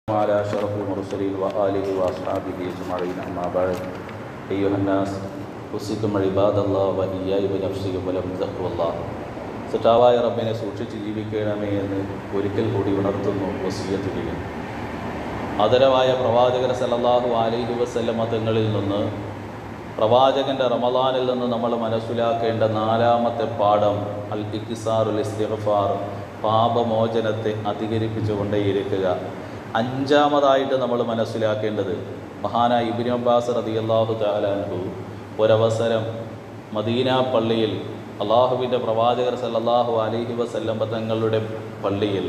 وعلى أشرف المرسلين وآله وأصحابه أجمعين أما بعد أيها الناس أوصيكم عباد الله وإياي بنفسي ولم تقوى الله സറ്റാവായ റബ്ബിനെ സൂക്ഷിച്ച് ജീവിക്കണമേ എന്ന് ഒരിക്കൽ കൂടി ഉണർത്തുന്നു വസീയത്ത് ചെയ്യുന്നു ആദരവായ പ്രവാചകർ സല്ലല്ലാഹു അലൈഹി വസല്ലമ തങ്ങളിൽ നിന്ന് പ്രവാചകൻ്റെ റമദാനിൽ നിന്ന് നമ്മൾ മനസ്സിലാക്കേണ്ട നാലാമത്തെ പാഠം അൽ ഇഖ്സാറുൽ ഇസ്തിഗ്ഫാർ പാപമോചനത്തെ അധികരിപ്പിച്ചുകൊണ്ടേയിരിക്കുക അഞ്ചാമതായിട്ട് നമ്മൾ മനസ്സിലാക്കേണ്ടത് മഹാനായ ഇബിൻ അബ്ബാസ് റളിയല്ലാഹു തആല അൻഹു ഒരവസരം മദീന പള്ളിയിൽ അള്ളാഹുവിൻ്റെ പ്രവാചകർ സല്ലല്ലാഹു അലൈഹി വസല്ലം തങ്ങളുടെ പള്ളിയിൽ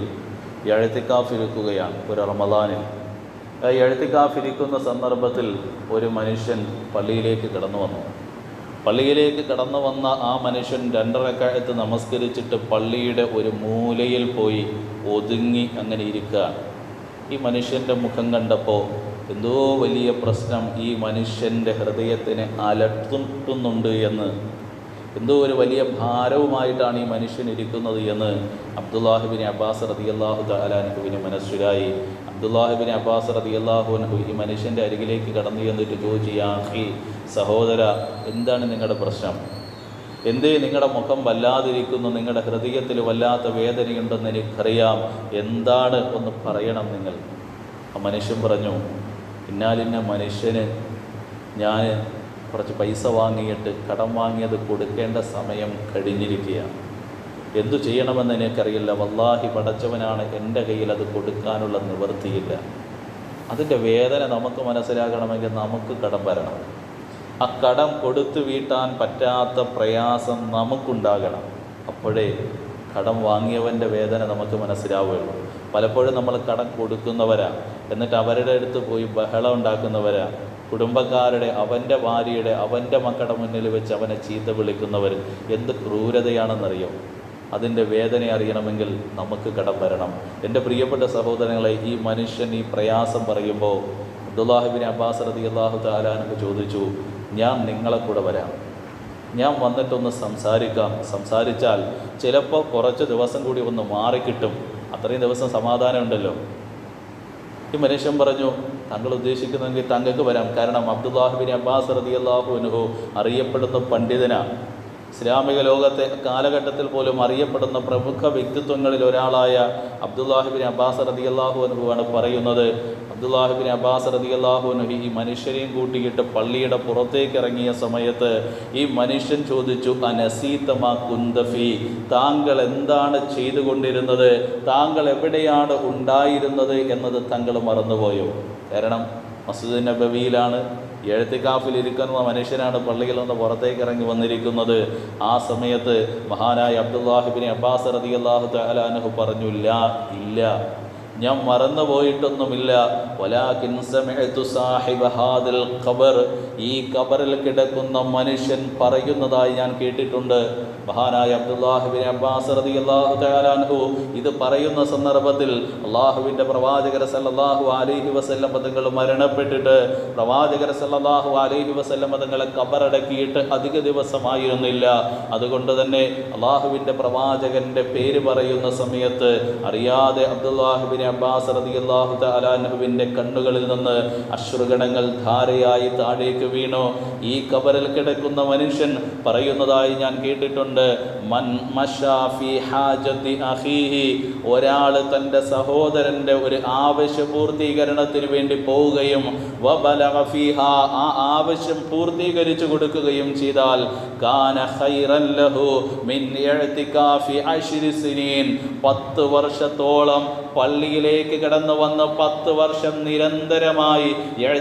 എഴുത്തിക്കാഫിരിക്കുകയാണ് ഒരു റമദാനിൽ ആ എഴുത്തിക്കാഫിരിക്കുന്ന സന്ദർഭത്തിൽ ഒരു മനുഷ്യൻ പള്ളിയിലേക്ക് കടന്നു വന്നു പള്ളിയിലേക്ക് കടന്നു വന്ന ആ മനുഷ്യൻ രണ്ടരക്കാലത്ത് നമസ്കരിച്ചിട്ട് പള്ളിയുടെ ഒരു മൂലയിൽ പോയി ഒതുങ്ങി അങ്ങനെ ഇരിക്കുകയാണ് ഈ മനുഷ്യൻ്റെ മുഖം കണ്ടപ്പോൾ എന്തോ വലിയ പ്രശ്നം ഈ മനുഷ്യൻ്റെ ഹൃദയത്തിനെ അലട്ടുന്നുണ്ട് എന്ന് എന്തോ ഒരു വലിയ ഭാരവുമായിട്ടാണ് ഈ മനുഷ്യൻ ഇരിക്കുന്നത് എന്ന് അബ്ദുല്ലാഹിബിൻ അബ്ബാസ് റതി അള്ളാഹു തലാനുഹുവിന് മനസ്സിലായി അബ്ദുല്ലാഹിബിൻ അബ്ബാസ് റതി അള്ളാഹുനഹു ഈ മനുഷ്യൻ്റെ അരികിലേക്ക് കടന്നു ചെന്നിട്ട് ചോദിച്ചു യാഹി സഹോദര എന്താണ് നിങ്ങളുടെ പ്രശ്നം എന്തേ നിങ്ങളുടെ മുഖം വല്ലാതിരിക്കുന്നു നിങ്ങളുടെ ഹൃദയത്തിൽ വല്ലാത്ത വേദനയുണ്ടെന്ന് എനിക്കറിയാം എന്താണ് ഒന്ന് പറയണം നിങ്ങൾ ആ മനുഷ്യൻ പറഞ്ഞു ഇന്നാലിന്ന മനുഷ്യന് ഞാൻ കുറച്ച് പൈസ വാങ്ങിയിട്ട് കടം വാങ്ങിയത് കൊടുക്കേണ്ട സമയം കഴിഞ്ഞിരിക്കുകയാണ് എന്തു ചെയ്യണമെന്ന് എനിക്കറിയില്ല വല്ലാഹി പടച്ചവനാണ് എൻ്റെ കയ്യിൽ അത് കൊടുക്കാനുള്ള നിവൃത്തിയില്ല അതിൻ്റെ വേദന നമുക്ക് മനസ്സിലാക്കണമെങ്കിൽ നമുക്ക് കടം വരണം ആ കടം കൊടുത്തു വീട്ടാൻ പറ്റാത്ത പ്രയാസം നമുക്കുണ്ടാകണം അപ്പോഴേ കടം വാങ്ങിയവൻ്റെ വേദന നമുക്ക് മനസ്സിലാവുകയുള്ളൂ പലപ്പോഴും നമ്മൾ കടം കൊടുക്കുന്നവരാ എന്നിട്ട് അവരുടെ അടുത്ത് പോയി ബഹളം ഉണ്ടാക്കുന്നവരാ കുടുംബക്കാരുടെ അവൻ്റെ ഭാര്യയുടെ അവൻ്റെ മക്കളുടെ മുന്നിൽ വെച്ച് അവനെ ചീത്ത വിളിക്കുന്നവർ എന്ത് ക്രൂരതയാണെന്നറിയോ അതിൻ്റെ വേദന അറിയണമെങ്കിൽ നമുക്ക് കടം വരണം എൻ്റെ പ്രിയപ്പെട്ട സഹോദരങ്ങളെ ഈ മനുഷ്യൻ ഈ പ്രയാസം പറയുമ്പോൾ അബ്ദുല്ലാഹിബിൻ അബ്ബാസ് റതി അള്ളാഹു താലാനൊക്കെ ചോദിച്ചു ഞാൻ നിങ്ങളെ കൂടെ വരാം ഞാൻ വന്നിട്ടൊന്ന് സംസാരിക്കാം സംസാരിച്ചാൽ ചിലപ്പോൾ കുറച്ച് ദിവസം കൂടി ഒന്ന് മാറിക്കിട്ടും അത്രയും ദിവസം സമാധാനം ഉണ്ടല്ലോ ഈ മനുഷ്യൻ പറഞ്ഞു താങ്കൾ ഉദ്ദേശിക്കുന്നെങ്കിൽ താങ്കൾക്ക് വരാം കാരണം അബ്ദുല്ലാഹിബിൻ അബ്ബാസ് റതി അള്ളാഹു അനുഹു അറിയപ്പെടുന്ന പണ്ഡിതനാണ് ഇസ്ലാമിക ലോകത്തെ കാലഘട്ടത്തിൽ പോലും അറിയപ്പെടുന്ന പ്രമുഖ വ്യക്തിത്വങ്ങളിൽ ഒരാളായ അബ്ദുല്ലാഹിബിൻ അബ്ബാസ് റതി അള്ളാഹു അനുഹുവാണ് പറയുന്നത് അബ്ദുല്ലാഹിബിൻ അബ്ബാസ് റതി അള്ളാഹു അനുഹു ഈ മനുഷ്യരെയും കൂട്ടിയിട്ട് പള്ളിയുടെ പുറത്തേക്ക് ഇറങ്ങിയ സമയത്ത് ഈ മനുഷ്യൻ ചോദിച്ചു അനസീത്തമാ കുന്തഫി താങ്കൾ എന്താണ് ചെയ്തുകൊണ്ടിരുന്നത് താങ്കൾ എവിടെയാണ് ഉണ്ടായിരുന്നത് എന്നത് താങ്കൾ മറന്നുപോയോ കാരണം മസ്ജിദ് നബവിയിലാണ് എഴുത്തിക്കാഫിൽ ഇരിക്കുന്ന മനുഷ്യനാണ് പള്ളിയിൽ നിന്ന് പുറത്തേക്ക് ഇറങ്ങി വന്നിരിക്കുന്നത് ആ സമയത്ത് മഹാനായ അബ്ദുല്ലാഹിബിൻ അബ്ബാസ് റതി അള്ളാഹു തലാനഹു പറഞ്ഞു ഇല്ല ഇല്ല ഞാൻ മറന്നുപോയിട്ടൊന്നുമില്ല വലാകിൻ സമിഅതു സാഹിബ ഹാദിൽ ഖബർ ഈ ഖബറിൽ കിടക്കുന്ന മനുഷ്യൻ പറയുന്നതായി ഞാൻ കേട്ടിട്ടുണ്ട് മഹാനായ അബ്ദുല്ലാഹിബിൻ അബ്ബാസ് റളിയല്ലാഹു തആല അൻഹു ഇത് പറയുന്ന സന്ദർഭത്തിൽ അള്ളാഹുവിൻ്റെ പ്രവാചകർ സല്ലല്ലാഹു അലൈഹി വസല്ലം തങ്ങൾ മരണപ്പെട്ടിട്ട് പ്രവാചകർ സല്ലല്ലാഹു അലൈഹി വസല്ലം തങ്ങളെ ഖബറടക്കിയിട്ട് അധിക ദിവസമായിരുന്നില്ല അതുകൊണ്ട് തന്നെ അള്ളാഹുവിൻ്റെ പ്രവാചകന്റെ പേര് പറയുന്ന സമയത്ത് അറിയാതെ അബ്ദുല്ലാഹിബിൻ അബ്ബാസ് റളിയല്ലാഹു തആല അൻഹുവിൻ്റെ കണ്ണുകളിൽ നിന്ന് അശ്രുഗണങ്ങൾ ധാരയായി താഴേക്ക് വീണു ഈ കബറിൽ കിടക്കുന്ന മനുഷ്യൻ പറയുന്നതായി ഞാൻ കേട്ടിട്ടുണ്ട് മൻ മശാ ഫി ഹാജത്തി അഖീഹി ഒരാൾ തൻ്റെ സഹോദരൻ്റെ ഒരു ആവശ്യ പൂർത്തീകരണത്തിന് വേണ്ടി പോവുകയും വബലഗ ഫീഹാ ആ ആവശ്യം പൂർത്തീകരിച്ചു കൊടുക്കുകയും ചെയ്താൽ കാന ഖൈറൻ ലഹു മിൻ ഇഅ്തികാഫി അശ്രി സിനീൻ പത്ത് വർഷത്തോളം പള്ളിയിലേക്ക് കടന്നു വന്ന് പത്ത് വർഷം നിരന്തരമായി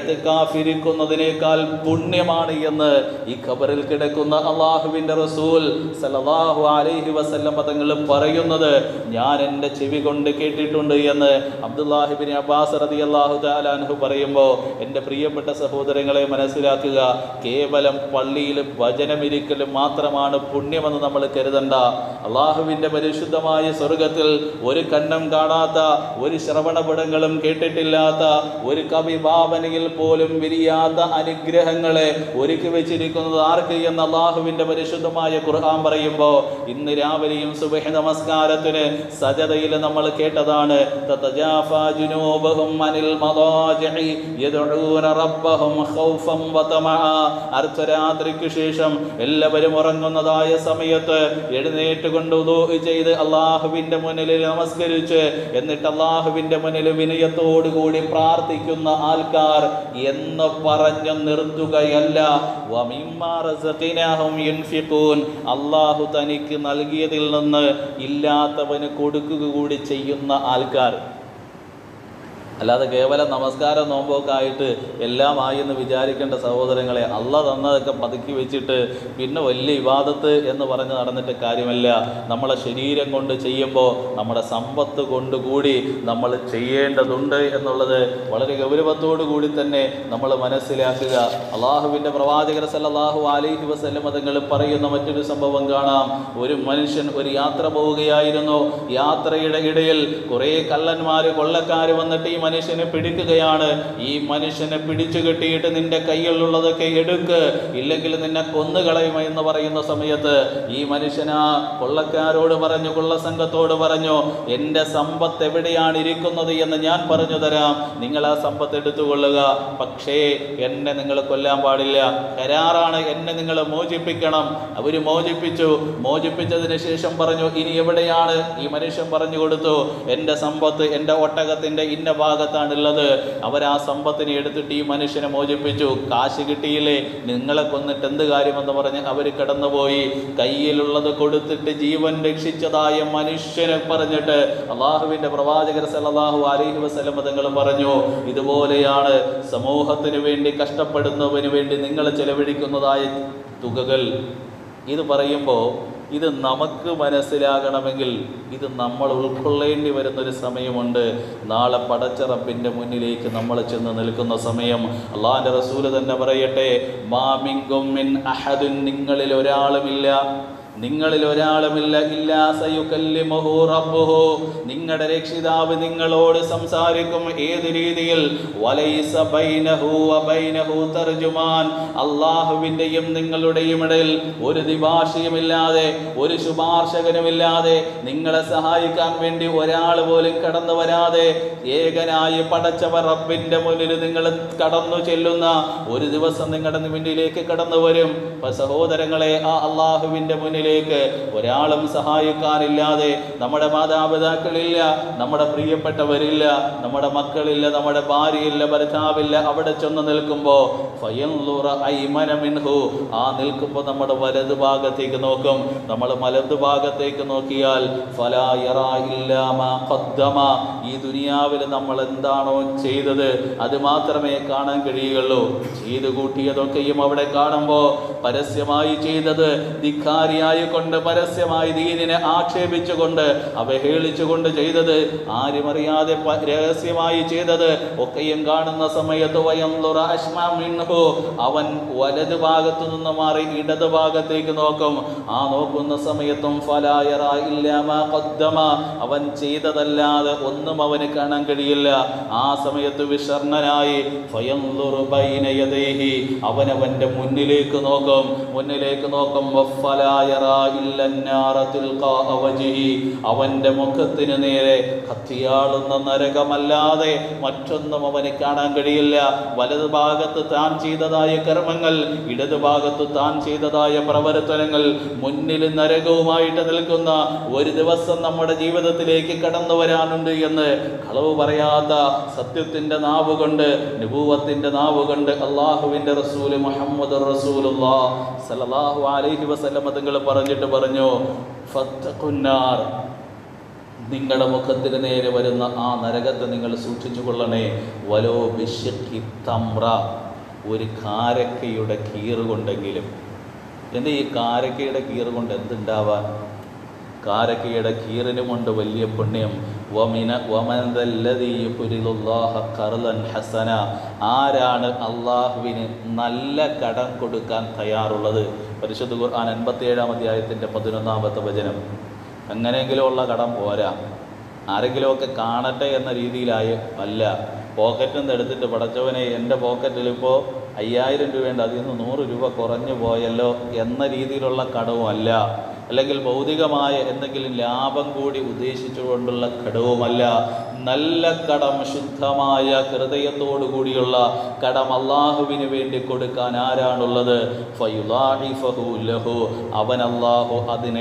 എഴുത്തുകാഫിരിക്കുന്നതിനേക്കാൾ പുണ്യമാണ് എന്ന് ഈ ഖബറിൽ കിടക്കുന്ന അള്ളാഹുവിൻ്റെ റസൂൽ സല്ലല്ലാഹു അലൈഹി വസല്ലം പദങ്ങൾ പറയുന്നത് ഞാൻ എൻ്റെ ചെവി കൊണ്ട് കേട്ടിട്ടുണ്ട് എന്ന് അബ്ദുല്ലാഹിബിൻ അബ്ബാസ് റതി അള്ളാഹു താലാൻഹു പറയുമ്പോൾ എൻ്റെ പ്രിയപ്പെട്ട സഹോദരങ്ങളെ മനസ്സിലാക്കുക കേവലം പള്ളിയിൽ വചനമിരിക്കലും മാത്രമാണ് പുണ്യമെന്ന് നമ്മൾ കരുതണ്ട അള്ളാഹുവിൻ്റെ പരിശുദ്ധമായ സ്വർഗത്തിൽ ഒരു കണ്ണം കാണാത്ത ഒരു ശ്രവണപടങ്ങളും കേട്ടിട്ടില്ലാത്ത ഒരു കവി ഭാവനയിൽ പോലും വിരിയാത്ത അനുഗ്രഹങ്ങളെ ഒരുക്കി വെച്ചിരിക്കുന്നത് ആർക്ക് എന്ന് അള്ളാഹുവിൻ്റെ പരിശുദ്ധമായ ഖുർആൻ പറയുമ്പോൾ ഇന്ന് രാവിലെയും സുബഹ നമസ്കാരത്തിന് സജതയിൽ ഇടയിൽ നമ്മൾ കേട്ടതാണ് തതജാഫാ ജുനൂബഹും അനിൽ മദാജിഇ യദ്ഊന റബ്ബഹും ഖൗഫൻ വതമഅ അർദ്ധരാത്രിക്ക് ശേഷം എല്ലാവരും ഉറങ്ങുന്നതായ സമയത്ത് എഴുന്നേറ്റ് കൊണ്ട് ഉദൂ ചെയ്ത് അള്ളാഹുവിന്റെ മുന്നിൽ നമസ്കരിച്ച് എന്നിട്ട് അള്ളാഹുവിന്റെ മുന്നിൽ വിനയത്തോടു കൂടി പ്രാർത്ഥിക്കുന്ന ആൾക്കാർ എന്ന് പറഞ്ഞു നിർത്തുകയല്ല വമിമ്മാ റസഖിനാഹും യുൻഫിഖൂൻ അള്ളാഹു തനിക്ക് നൽകിയതിൽ നിന്ന് ഇല്ലാത്തവന് കൊടുക്കുക കൂടി ചെയ്യുന്ന ആൾക്കാർ അല്ലാതെ കേവലം നമസ്കാരം നോമ്പൊക്കെ ആയിട്ട് എല്ലാം ആയി എന്ന് വിചാരിക്കേണ്ട സഹോദരങ്ങളെ അല്ല തന്നതൊക്കെ പതുക്കി വെച്ചിട്ട് പിന്നെ വലിയ ഇവാദത്ത് എന്ന് പറഞ്ഞ് നടന്നിട്ട് കാര്യമല്ല നമ്മളെ ശരീരം കൊണ്ട് ചെയ്യുമ്പോൾ നമ്മുടെ സമ്പത്ത് കൊണ്ടുകൂടി നമ്മൾ ചെയ്യേണ്ടതുണ്ട് എന്നുള്ളത് വളരെ ഗൗരവത്തോടു കൂടി തന്നെ നമ്മൾ മനസ്സിലാക്കുക അള്ളാഹുവിൻ്റെ പ്രവാചകർ സല്ലല്ലാഹു അലൈഹി വസല്ലം തങ്ങൾ പറയുന്ന മറ്റൊരു സംഭവം കാണാം ഒരു മനുഷ്യൻ ഒരു യാത്ര പോവുകയായിരുന്നു യാത്രയുടെ ഇടയിൽ കുറേ കള്ളന്മാർ കൊള്ളക്കാർ വന്നിട്ട് ഈ മനുഷ്യനെ പിടിക്കുകയാണ് ഈ മനുഷ്യനെ പിടിച്ചു കെട്ടിയിട്ട് നിന്റെ കയ്യിലുള്ളതൊക്കെ എടുക്ക് ഇല്ലെങ്കിൽ നിന്നെ കൊന്നുകളയും എന്ന് പറയുന്ന സമയത്ത് ഈ മനുഷ്യൻ ആ കൊള്ളക്കാരോട് പറഞ്ഞു കൊള്ളസംഘത്തോട് പറഞ്ഞു എൻ്റെ സമ്പത്ത് എവിടെയാണ് ഇരിക്കുന്നത് എന്ന് ഞാൻ പറഞ്ഞു തരാം നിങ്ങൾ ആ സമ്പത്ത് എടുത്തുകൊള്ളുക പക്ഷേ എന്നെ നിങ്ങൾ കൊല്ലാൻ പാടില്ല കരാറാണ് എന്നെ നിങ്ങൾ മോചിപ്പിക്കണം അവർ മോചിപ്പിച്ചു മോചിപ്പിച്ചതിന് ശേഷം പറഞ്ഞു ഇനി എവിടെയാണ് ഈ മനുഷ്യൻ പറഞ്ഞു കൊടുത്തു എൻ്റെ സമ്പത്ത് എൻ്റെ ഒട്ടകത്തിൻ്റെ ഇന്ന ഭാഗത്താണുള്ളത് അവർ ആ സമ്പത്തിനെ എടുത്തിട്ട് ഈ മനുഷ്യനെ മോചിപ്പിച്ചു കാശ് കിട്ടിയില്ലേ നിങ്ങളെ കൊന്നിട്ട് എന്ത് കാര്യമെന്ന് പറഞ്ഞ് അവർ കടന്നുപോയി കയ്യിലുള്ളത് കൊടുത്തിട്ട് ജീവൻ രക്ഷിച്ചതായ മനുഷ്യനെ പറഞ്ഞിട്ട് അള്ളാഹുവിൻ്റെ പ്രവാചകർ സല്ലല്ലാഹു അലൈഹി വസല്ലം തങ്ങൾ പറഞ്ഞു ഇതുപോലെയാണ് സമൂഹത്തിന് വേണ്ടി കഷ്ടപ്പെടുന്നവന് വേണ്ടി നിങ്ങൾ ചെലവഴിക്കുന്നതായ തുകകൾ ഇത് പറയുമ്പോൾ ഇത് നമുക്ക് മനസ്സിലാകണമെങ്കിൽ ഇത് നമ്മൾ ഉൾക്കൊള്ളേണ്ടി വരുന്നൊരു സമയമുണ്ട് നാളെ പടച്ച റബ്ബിൻ്റെ മുന്നിലേക്ക് നമ്മൾ ചെന്ന് നിൽക്കുന്ന സമയം അള്ളാഹിൻ്റെ റസൂല് തന്നെ പറയട്ടെ മാമിങ്കും മിൻ അഹദുൻ നിങ്ങളിൽ ഒരാളുമില്ല നിങ്ങളിൽ ഒരാളുമില്ല ഇല്ലാ സയുകല്ലിമുഹു റബ്ബുഹു നിങ്ങളുടെ രക്ഷിതാവ് നിങ്ങളോട് സംസാരിക്കും ഏത് രീതിയിൽ വലൈസ ബൈനഹു വബൈനഹു തർജുമാൻ അള്ളാഹുവിൻ്റെയും നിങ്ങളുടെയും ഇടയിൽ ഒരു ദിഭാഷയുമില്ലാതെ ഒരു ശുപാർശകനുമില്ലാതെ നിങ്ങളെ സഹായിക്കാൻ വേണ്ടി ഒരാൾ പോലും കടന്നു വരാതെ ഏകനായി പടച്ചവർ റബ്ബിന്റെ മുന്നിൽ നിങ്ങൾ കടന്നു ചെല്ലുന്ന ഒരു ദിവസം നിങ്ങളുടെ മുന്നിലേക്ക് കടന്നു വരും അപ്പൊ സഹോദരങ്ങളെ ആ അള്ളാഹുവിന്റെ മുന്നിലേക്ക് ഒരാളും സഹായിക്കാനില്ലാതെ നമ്മുടെ മാതാപിതാക്കളില്ല നമ്മുടെ പ്രിയപ്പെട്ടവരില്ല നമ്മുടെ മക്കളില്ല നമ്മുടെ ഭാര്യയില്ല ഭർത്താവില്ല അവിടെ ചെന്ന് നിൽക്കുമ്പോൾ ഫയൻലുറ ഐമന മിൻഹു ആ നിൽക്കുമ്പോൾ നമ്മുടെ വലതു ഭാഗത്തേക്ക് നോക്കും നമ്മൾ വലതു ഭാഗത്തേക്ക് നോക്കിയാൽ ഫലാ യറാ ഇല്ലാ മാ ഖദ്ദമ ഈ ദുനിയാവിൽ നമ്മൾ എന്താണോ ചെയ്തത് അത് മാത്രമേ കാണാൻ കഴിയുകയുള്ളൂ ചെയ്തു കൂട്ടിയതൊക്കെയും അവിടെ കാണുമ്പോൾ പരസ്യമായി ചെയ്തത് ധിക്കാരിയായി കൊണ്ട് പരസ്യമായി ദീനിനെ ആക്ഷേപിച്ചുകൊണ്ട് അവഹേളിച്ചുകൊണ്ട് ചെയ്തത് ആരും അറിയാതെ പ- രഹസ്യമായി ചെയ്തത് ഒക്കെയും കാണുന്ന സമയത്ത് വയംലുറ അശ്മാ മിൻഹു അവൻ വലത് ഭാഗത്തു നിന്ന് മാറി ഇടത് ഭാഗത്തേക്ക് നോക്കും ആ നോക്കുന്ന സമയത്തും ഫലായറ ഇല്ലാമ ഖദ്ദമ അവൻ ചെയ്തതല്ലാതെ ഒന്നും അവന് കാണാൻ കഴിയില്ല ആ സമയത്ത് വിഷർണനായി ഫയൻലുറു ബൈന യദൈഹി അവൻ അവന്റെ മുന്നിലേക്ക് നോക്കും മുന്നിലേക്ക് നോക്കുമ്പോൾ ഫലായറ ഇല്ലന്നാറ തിൽഖാ വജ്ഹി അവന്റെ മുഖത്തിന് നേരെ കത്തിയാളുന്ന നരകമല്ലാതെ മറ്റൊന്നും അവന് കാണാൻ കഴിയില്ല വലത് ഭാഗത്ത് താൻ ചെയ്തതായ കർമ്മങ്ങൾ ഇടത് ഭാഗത്ത് താൻ ചെയ്തതായ പ്രവർത്തനങ്ങൾ മുന്നിൽ നരകവുമായിട്ട് നിൽക്കുന്ന ഒരു ദിവസം നമ്മുടെ ജീവിതത്തിലേക്ക് കടന്നു വരാനുണ്ട് എന്ന് കളവ് പറയാത്ത സത്യത്തിന്റെ നാവ് കൊണ്ട് നിബൂവത്തിന്റെ നാവ് കൊണ്ട് അള്ളാഹുവിന്റെ റസൂല് മുഹമ്മദ് റസൂലുള്ളാ സല്ലല്ലാഹു അലൈഹി വസല്ലം തങ്ങൾ പറഞ്ഞിട്ട് പറഞ്ഞു ഫത്തഖുന്നാർ നിങ്ങളുടെ മുഖത്തിന് നേരെ വരുന്ന ആ നരകത്തെ നിങ്ങൾ സൂക്ഷിച്ചു കൊള്ളണേ വലോ ബിഷക്കി തമ്ര ഒരു കാരക്കയുടെ കീറ് കൊണ്ടെങ്കിലും എൻ്റെ ഈ കാരക്കയുടെ കീറ് കൊണ്ട് എന്തുണ്ടാവാൻ കാരക്കയുടെ കീറിനുമുണ്ട് വലിയ പുണ്യം വമിന വമനദല്ലദീ യുഖ്രിദുല്ലാഹ ഖർളൻ ഹസന ആരാണ് അള്ളാഹുവിന് നല്ല കടം കൊടുക്കാൻ തയ്യാറുള്ളത് പരിശുദ്ധ ഖുർആൻ എൺപത്തിയേഴാം അധ്യായത്തിൻ്റെ പതിനൊന്നാമത്തെ വചനം എങ്ങനെയെങ്കിലുമുള്ള കടം പോരാ ആരെങ്കിലുമൊക്കെ കാണട്ടെ എന്ന രീതിയിലായി അല്ല പോക്കറ്റിൽ നിന്ന് എടുത്തിട്ട് പടച്ചവനെ എൻ്റെ പോക്കറ്റിൽ ഇപ്പോൾ അയ്യായിരം രൂപയുണ്ട് അതിൽ നിന്ന് നൂറ് രൂപ കുറഞ്ഞു പോയല്ലോ എന്ന രീതിയിലുള്ള കടവും അല്ല അല്ലെങ്കിൽ ഭൗതികമായ എന്തെങ്കിലും ലാഭം കൂടി ഉദ്ദേശിച്ചുകൊണ്ടുള്ള കടവുമല്ല നല്ല കടം ശുദ്ധമായ ഹൃദയത്തോടു കൂടിയുള്ള കടം അള്ളാഹുവിന് വേണ്ടി കൊടുക്കാൻ ആരാണുള്ളത് ഫയുലാഹിഫഹു ലഹു അവൻ അള്ളാഹു അതിനെ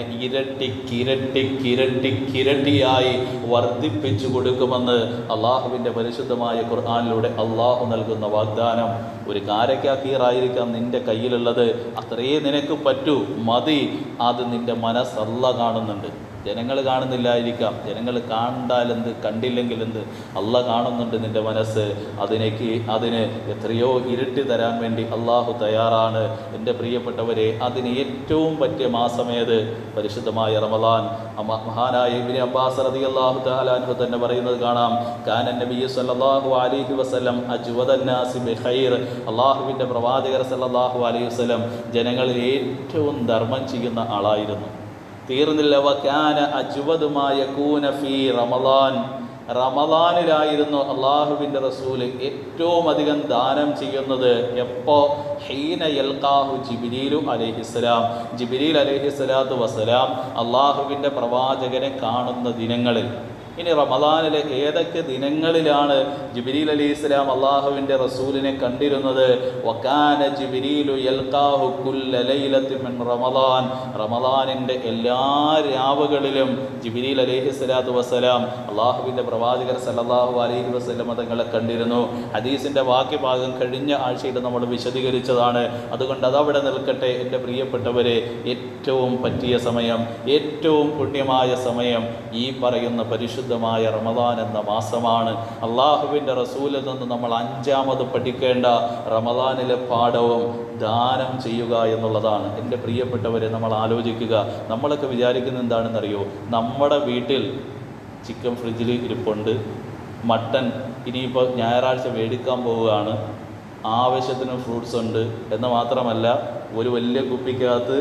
ഇരട്ടിക്കിരട്ടിക്കിരട്ടിക്കിരട്ടിയായി വർദ്ധിപ്പിച്ചു കൊടുക്കുമെന്ന് അള്ളാഹുവിൻ്റെ പരിശുദ്ധമായ ഖുർആാനിലൂടെ അള്ളാഹു നൽകുന്ന വാഗ്ദാനം ഒരു കാരക്കാക്കീറായിരിക്കാം നിന്റെ കയ്യിലുള്ളത് അത്രേ നിനക്ക് പറ്റൂ മതി അത് നിന്റെ മനസ്സല്ല കാണുന്നുണ്ട് ജനങ്ങൾ കാണുന്നില്ലായിരിക്കാം ജനങ്ങൾ കണ്ടാലെന്ത് കണ്ടില്ലെങ്കിൽ എന്ത് അല്ല കാണുന്നുണ്ട് നിന്റെ മനസ്സ് അതിനേക്ക് അതിന് എത്രയോ ഇരുട്ടി തരാൻ വേണ്ടി അള്ളാഹു തയ്യാറാണ് എൻ്റെ പ്രിയപ്പെട്ടവരെ അതിന് ഏറ്റവും പറ്റിയ മാസമേത് പരിശുദ്ധമായ റമദാൻ അമ്മ- മഹാനായ ഇബ്നു അബ്ബാസ് റളിയല്ലാഹു തആല അൻഹു തന്നെ പറയുന്നത് കാണാം കാനൻ നബി സല്ലല്ലാഹു അലൈഹി വസല്ലം അജ്വദന്നാസി ബിഖൈർ അള്ളാഹുവിൻ്റെ പ്രവാചകർ സല്ലല്ലാഹു അലൈഹി വസല്ലം ജനങ്ങളിൽ ഏറ്റവും ധർമ്മം ചെയ്യുന്ന ആളായിരുന്നു തീർന്നില്ല വക്കാന അജ്വദുമായ കൂന ഫീ റമദാൻ റമദാനിലായിരുന്നു അള്ളാഹുവിൻ്റെ റസൂല് ഏറ്റവും അധികം ദാനം ചെയ്യുന്നത് എപ്പോ ഹീന യൽക്കാഹു ജിബിരീലു അലൈഹിസ്സലാം ജിബിരീൽ അലൈഹിസ്സലാത്തു വസ്സലാം അള്ളാഹുവിൻ്റെ പ്രവാചകനെ കാണുന്ന ദിനങ്ങളിൽ ഇനി റമദാനിലെ ഏതൊക്കെ ദിനങ്ങളിലാണ് ജിബിരീൽ അലി ഇസ്ലാം അള്ളാഹുവിൻ്റെ റസൂലിനെ കണ്ടിരുന്നത് വക്കാന ജിബിരീലു യൽക്കാഹു കുല്ല ലൈലത്തി മിൻ റമദാൻ റമദാനിൻ്റെ എല്ലാ രാവുകളിലും ജിബിരീൽ അലൈഹി സ്വലാത്തു വസ്സലാം അള്ളാഹുവിൻ്റെ പ്രവാചകർ സല്ലല്ലാഹു അലൈഹി വസ്ലം തങ്ങളെ കണ്ടിരുന്നു ഹദീസിൻ്റെ ബാക്കി ഭാഗം കഴിഞ്ഞ ആഴ്ചയിൽ നമ്മൾ വിശദീകരിച്ചതാണ് അതുകൊണ്ട് അതവിടെ നിൽക്കട്ടെ എൻ്റെ പ്രിയപ്പെട്ടവരെ ഏറ്റവും പറ്റിയ സമയം ഏറ്റവും പുണ്യമായ സമയം ഈ പറയുന്ന പരിശുദ്ധമായ റമദാൻ എന്ന മാസമാണ് അള്ളാഹുവിൻ്റെ റസൂലിൽ നിന്ന് നമ്മൾ അഞ്ചാമത് പഠിക്കേണ്ട റമദാനിലെ പാഠവും ദാനം ചെയ്യുക എന്നുള്ളതാണ് എൻ്റെ പ്രിയപ്പെട്ടവരെ നമ്മൾ ആലോചിക്കുക നമ്മളൊക്കെ വിചാരിക്കുന്നത് എന്താണെന്നറിയോ നമ്മുടെ വീട്ടിൽ ചിക്കൻ ഫ്രിഡ്ജിൽ ഇരിപ്പുണ്ട് മട്ടൻ ഇനിയിപ്പോൾ ഞായറാഴ്ച മേടിക്കാൻ പോവുകയാണ് ആവശ്യത്തിന് ഫ്രൂട്ട്സ് ഉണ്ട് എന്ന് മാത്രമല്ല ഒരു വലിയ കുപ്പിക്കകത്ത്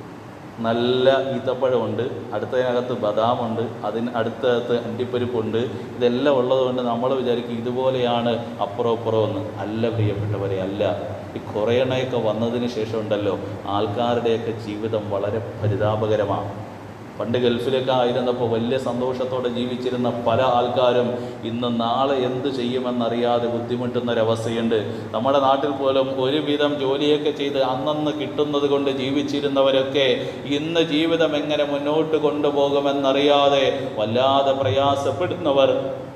നല്ല ഈത്തപ്പഴമുണ്ട് അടുത്തതിനകത്ത് ബദാമുണ്ട് അതിന് അടുത്തകത്ത് അണ്ടിപ്പരിപ്പുണ്ട് ഇതെല്ലാം ഉള്ളതുകൊണ്ട് നമ്മൾ വിചാരിക്കും ഇതുപോലെയാണ് അപ്പുറം ഇപ്പുറം എന്ന് അല്ല പ്രിയപ്പെട്ടവരെ അല്ല ഈ കൊറോണയൊക്കെ വന്നതിന് ശേഷം ഉണ്ടല്ലോ ആൾക്കാരുടെയൊക്കെ ജീവിതം വളരെ പരിതാപകരമാണ് പണ്ട് ഗൾഫിലൊക്കെ ആയിരുന്നപ്പോൾ വലിയ സന്തോഷത്തോടെ ജീവിച്ചിരുന്ന പല ആൾക്കാരും ഇന്ന് നാളെ എന്ത് ചെയ്യുമെന്നറിയാതെ ബുദ്ധിമുട്ടുന്ന ഒരവസ്ഥയുണ്ട് നമ്മുടെ നാട്ടിൽ പോലും ഒരുവിധം ജോലിയൊക്കെ ചെയ്ത് അന്നന്ന് കിട്ടുന്നത് കൊണ്ട് ജീവിച്ചിരുന്നവരൊക്കെ ഇന്ന് ജീവിതം എങ്ങനെ മുന്നോട്ട് കൊണ്ടുപോകുമെന്നറിയാതെ വല്ലാതെ പ്രയാസപ്പെടുന്നവർ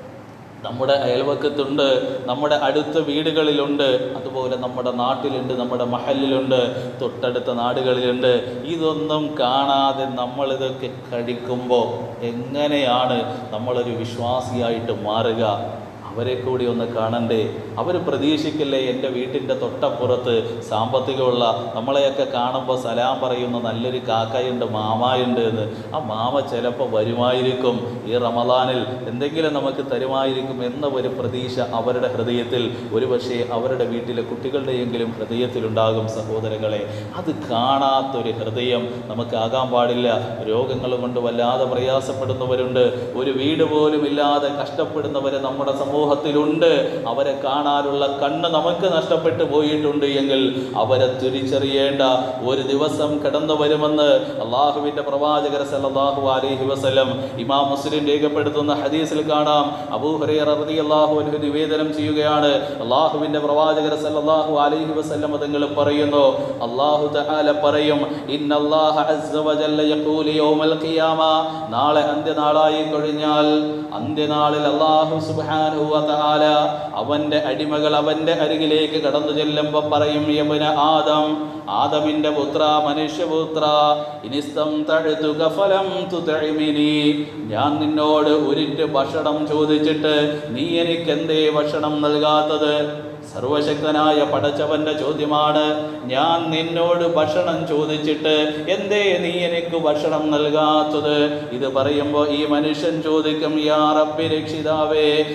നമ്മുടെ അയൽവക്കത്തുണ്ട് നമ്മുടെ അടുത്ത വീടുകളിലുണ്ട് അതുപോലെ നമ്മുടെ നാട്ടിലുണ്ട് നമ്മുടെ മഹലിലുണ്ട് തൊട്ടടുത്ത നാടുകളിലുണ്ട് ഇതൊന്നും കാണാതെ നമ്മളിതൊക്കെ കഴിക്കുമ്പോൾ എങ്ങനെയാണ് നമ്മളൊരു വിശ്വാസിയായിട്ട് മാറുക അവരെ കൂടി ഒന്ന് കാണണ്ടേ അവർ പ്രതീക്ഷിക്കില്ലേ എൻ്റെ വീട്ടിൻ്റെ തൊട്ടപ്പുറത്ത് സാമ്പത്തികമുള്ള നമ്മളെയൊക്കെ കാണുമ്പോൾ സലാം പറയുന്ന നല്ലൊരു കാക്കയുണ്ട് മാമായുണ്ട് എന്ന് ആ മാമ ചിലപ്പോൾ വരുമായിരിക്കും ഈ റമദാനിൽ എന്തെങ്കിലും നമുക്ക് തരുമായിരിക്കും എന്ന ഒരു പ്രതീക്ഷ അവരുടെ ഹൃദയത്തിൽ ഒരുപക്ഷെ അവരുടെ വീട്ടിലെ കുട്ടികളുടെയെങ്കിലും ഹൃദയത്തിലുണ്ടാകും സഹോദരങ്ങളെ അത് കാണാത്തൊരു ഹൃദയം നമുക്കാകാൻ പാടില്ല രോഗങ്ങൾ കൊണ്ട് വല്ലാതെ പ്രയാസപ്പെടുന്നവരുണ്ട് ഒരു വീട് പോലും ഇല്ലാതെ കഷ്ടപ്പെടുന്നവർ നമ്മുടെ സമൂഹത്തിലുണ്ട് അവരെ കാണാനുള്ള കണ്ണ് നമുക്ക് നഷ്ടപ്പെട്ടു പോയിട്ടുണ്ട് എങ്കിൽ അവരെ തിരിച്ചറിയേണ്ട ഒരു ദിവസം കടന്നു വരുമെന്ന് അള്ളാഹുവിൻ്റെ പ്രവാചകർ സല്ലല്ലാഹു അലൈഹി വസല്ലം ഇമാം മുസ്ലിം രേഖപ്പെടുത്തുന്ന ഹദീസിൽ കാണാം അബൂ ഹുറൈറ റളിയല്ലാഹു അൻഹു നിവേദനം ചെയ്യുകയാണ് അള്ളാഹുവിൻ്റെ പ്രവാചകർ സല്ലല്ലാഹു അലൈഹി വസല്ലം തങ്ങൾ പറയുന്നു അള്ളാഹു തആല പറയും ഇന്നല്ലാഹ അസ്സ വജല്ല യഖൂലു യൗമൽ ഖിയാമ നാളെ അന്ത്യനാളായി കഴിഞ്ഞാൽ അന്ത്യനാളിൽ അള്ളാഹു സുബ്ഹാനഹു വ തആല അവൻ്റെ അടിമകൾ അവൻ്റെ അരികിലേക്ക് കടന്നു ചെല്ലുമ്പോൾ പറയും യമുന ആദം ആദമിൻ്റെ പുത്ര മനുഷ്യപുത്ര ഇനിസ്തം തഴുതുക ഫലം തുതഴിമിനി ഞാൻ നിന്നോട് ഒരിറ്റ് ഭക്ഷണം ചോദിച്ചിട്ട് നീ എനിക്ക് എന്തേ ഭക്ഷണം നൽകാത്തത് സർവശക്തനായ പടച്ചവന്റെ ചോദ്യമാണ് ഞാൻ നിന്നോട് ഭക്ഷണം ചോദിച്ചിട്ട് എന്തേ നീ എനിക്ക് ഭക്ഷണം നൽകാത്തത് ഇത് പറയുമ്പോൾ ഈ മനുഷ്യൻ ചോദിക്കും യാ റബ്ബി രക്ഷിതാവേ കൈ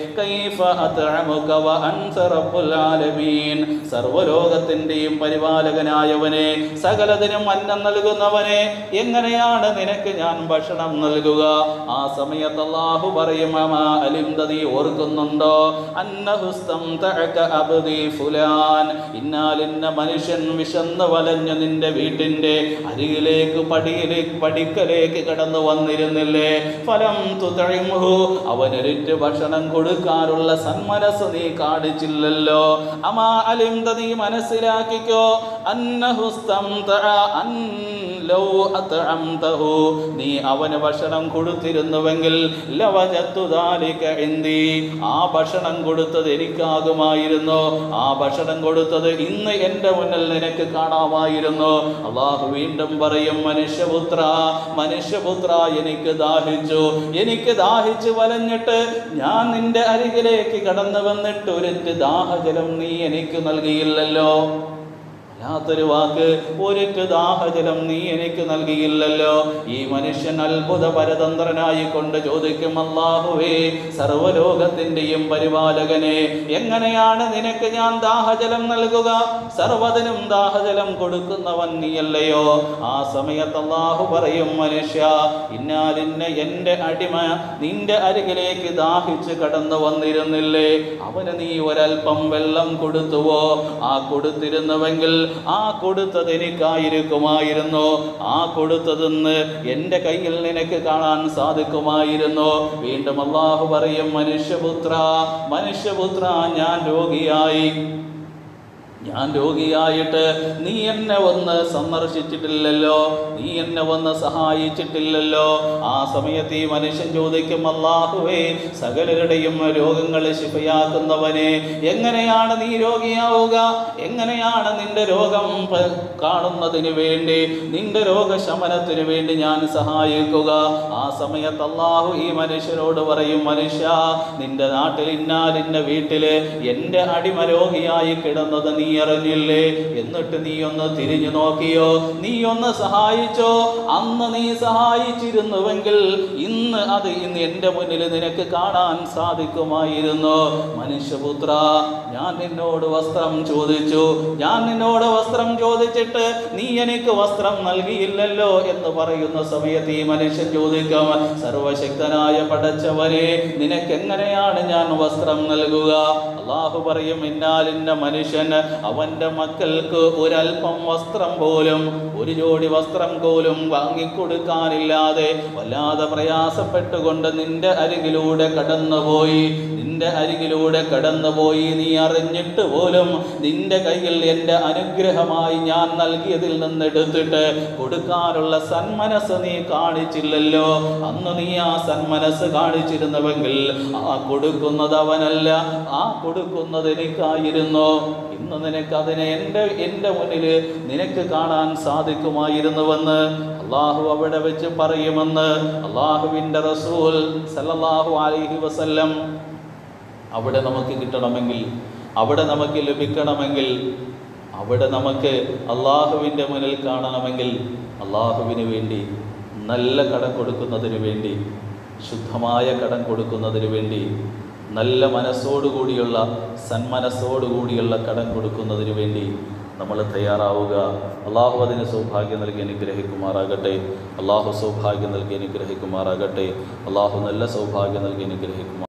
فأطعمك وأنت رب العالمين സർവ്വലോകത്തിന്റെയും പരിപാലകനായവനെ സകലതിനും അന്നം നൽകുന്നവനെ എങ്ങനെയാണ് നിനക്ക് ഞാൻ ഭക്ഷണം നൽകുക ആ സമയത്ത് അല്ലാഹു പറയും അമാ അലിംത നീ ഓർക്കുന്നുണ്ടോ അന്നഹുസ്തം തഅക അബ്ദി ഫുലാൻ ഇന്നാലിന്ന മനുഷ്യൻ വിശന്ന് വലഞ്ഞു നിന്റെ വീട്ടിന്റെ അരികിലേക്ക് പടിയിലേക്ക് പടിക്കലേക്ക് കടന്നു വന്നിരുന്നില്ലേ ഫലം തുതഴിമുഹു അവനൊരിറ്റ് ഭക്ഷണം കൊടുക്കാനുള്ള സന്മനസ് നീ കാണിച്ചില്ലല്ലോ അമാ അലിംത നീ മനസ്സിലാക്കിക്കോ അന്നഹുസ്തം അൻ ലൗ അത്അംതഹു നീ അവന് ഭക്ഷണം കൊടുത്തിരുന്നുവെങ്കിൽ ലവജത്തു ദാലിക ഇന്ദി ആ ഭക്ഷണം കൊടുത്തത് എനിക്കാകുമായിരുന്നു ആ ഭക്ഷണം കൊടുത്തത് ഇന്ന് എൻ്റെ മുന്നിൽ നിനക്ക് കാണാമായിരുന്നു അള്ളാഹു വീണ്ടും പറയും മനുഷ്യപുത്ര മനുഷ്യപുത്ര എനിക്ക് ദാഹിച്ചു എനിക്ക് ദാഹിച്ചു വലഞ്ഞിട്ട് ഞാൻ നിന്റെ അരികിലേക്ക് കടന്നു വന്നിട്ട് ഒരിറ്റ് ദാഹജലം നീ എനിക്ക് നൽകിയില്ലല്ലോ വല്ലാത്തൊരു വാക്ക് ഒരിറ്റ് ദാഹജലം നീ എനിക്ക് നൽകിയില്ലല്ലോ ഈ മനുഷ്യൻ അത്ഭുത പരതന്ത്രനായി കൊണ്ട് ചോദിക്കും അല്ലാഹുവേ സർവലോകത്തിന്റെയും പരിപാലകനെ എങ്ങനെയാണ് നിനക്ക് ഞാൻ ദാഹജലം നൽകുക സർവ്വതിനും ദാഹജലം കൊടുക്കുന്നവൻ നീയല്ലയോ ആ സമയത്ത് അള്ളാഹു പറയും മനുഷ്യ ഇന്നാലിന്ന എൻ്റെ അടിമ നിന്റെ അരികിലേക്ക് ദാഹിച്ച് കടന്നു വന്നിരുന്നില്ലേ അവന് നീ ഒരൽപ്പം വെള്ളം കൊടുത്തുവോ ആ കൊടുത്തിരുന്നുവെങ്കിൽ ആ കൊടുത്തത് എനിക്കായിരിക്കുമായിരുന്നു ആ കൊടുത്തതെന്ന് എൻ്റെ കയ്യിൽ നിനക്ക് കാണാൻ സാധിക്കുമായിരുന്നു വീണ്ടും അള്ളാഹു പറയും മനുഷ്യപുത്ര മനുഷ്യപുത്ര ഞാൻ രോഗിയായി ഞാൻ രോഗിയായിട്ട് നീ എന്നെ ഒന്ന് സന്ദർശിച്ചിട്ടില്ലല്ലോ നീ എന്നെ ഒന്ന് സഹായിച്ചിട്ടില്ലല്ലോ ആ സമയത്ത് ഈ മനുഷ്യൻ ചോദിക്കും അല്ലാഹുവേ സകലരുടെയും രോഗങ്ങൾ ശിഫയാക്കുന്നവനെ എങ്ങനെയാണ് നീ രോഗിയാവുക എങ്ങനെയാണ് നിന്റെ രോഗം പ- കാണുന്നതിന് വേണ്ടി നിന്റെ രോഗശമനത്തിന് വേണ്ടി ഞാൻ സഹായിക്കുക ആ സമയത്ത് അള്ളാഹു ഈ മനുഷ്യനോട് പറയും മനുഷ്യ നിന്റെ നാട്ടിൽ ഇന്നാലിന്റെ വീട്ടില് എൻ്റെ അടിമ രോഗിയായി കിടന്നത് നീ അറിഞ്ഞില്ലേ എന്നിട്ട് നീ ഒന്ന് തിരിഞ്ഞു നോക്കിയോ നീ ഒന്ന് സഹായിച്ചോ അന്ന് നീ സഹായിച്ചിരുന്നുവെങ്കിൽ ഇന്ന് അത് ഇന്ന് എൻ്റെ മുന്നിൽ നിനക്ക് കാണാൻ സാധിക്കുമായിരുന്നു മനുഷ്യപുത്ര ഞാൻ നിന്നോട് വസ്ത്രം ചോദിച്ചു ഞാൻ നിന്നോട് വസ്ത്രം ചോദിച്ചിട്ട് നീ എനിക്ക് വസ്ത്രം നൽകിയില്ലല്ലോ എന്ന് പറയുന്ന സമയത്ത് ഈ മനുഷ്യൻ ചോദിക്കാം സർവശക്തനായ പടച്ചവനെ നിനക്ക് എങ്ങനെയാണ് ഞാൻ വസ്ത്രം നൽകുക അള്ളാഹു പറയും ഇന്നാലിന്ന മനുഷ്യൻ അവന്റെ മക്കൾക്ക് ഒരൽപ്പം വസ്ത്രം പോലും ഒരു ജോഡി വസ്ത്രം പോലും വാങ്ങിക്കൊടുക്കാനില്ലാതെ വല്ലാതെ പ്രയാസപ്പെട്ടുകൊണ്ട് നിന്റെ അരികിലൂടെ കടന്നുപോയി നിന്റെ അരികിലൂടെ കടന്നുപോയി നീ അറിഞ്ഞിട്ട് പോലും നിന്റെ കയ്യിൽ എൻ്റെ അനുഗ്രഹമായി ഞാൻ നൽകിയതിൽ നിന്ന് എടുത്തിട്ട് കൊടുക്കാനുള്ള സന്മനസ് നീ കാണിച്ചില്ലല്ലോ അന്ന് നീ ആ സന്മനസ് കാണിച്ചിരുന്നുവെങ്കിൽ ആ കൊടുക്കുന്നത് അവനല്ല ആ കൊടുക്കുന്നത് എനിക്കായിരുന്നു ഇന്ന് നിനക്ക് അതിനെ എൻ്റെ എൻ്റെ മുന്നിൽ നിനക്ക് കാണാൻ സാധിക്കുമായിരുന്നുവെന്ന് അള്ളാഹു അവിടെ വെച്ച് പറയുമെന്ന് അള്ളാഹുവിൻ്റെ റസൂൽ സല്ലല്ലാഹു അലൈഹി വസല്ലം അവിടെ നമുക്ക് കിട്ടണമെങ്കിൽ അവിടെ നമുക്ക് ലഭിക്കണമെങ്കിൽ അവിടെ നമുക്ക് അള്ളാഹുവിൻ്റെ മുന്നിൽ കാണണമെങ്കിൽ അള്ളാഹുവിന് വേണ്ടി നല്ല കടം കൊടുക്കുന്നതിന് വേണ്ടി ശുദ്ധമായ കടം കൊടുക്കുന്നതിന് വേണ്ടി നല്ല മനസ്സോടുകൂടിയുള്ള സന്മനസ്സോടുകൂടിയുള്ള കടം കൊടുക്കുന്നതിന് വേണ്ടി നമ്മൾ തയ്യാറാവുക അള്ളാഹു അതിന് സൗഭാഗ്യം നൽകി അനുഗ്രഹിക്കുമാറാകട്ടെ അള്ളാഹു സൗഭാഗ്യം നൽകി അനുഗ്രഹിക്കുമാറാകട്ടെ അള്ളാഹു നല്ല സൗഭാഗ്യം നൽകി അനുഗ്രഹിക്കുമാർ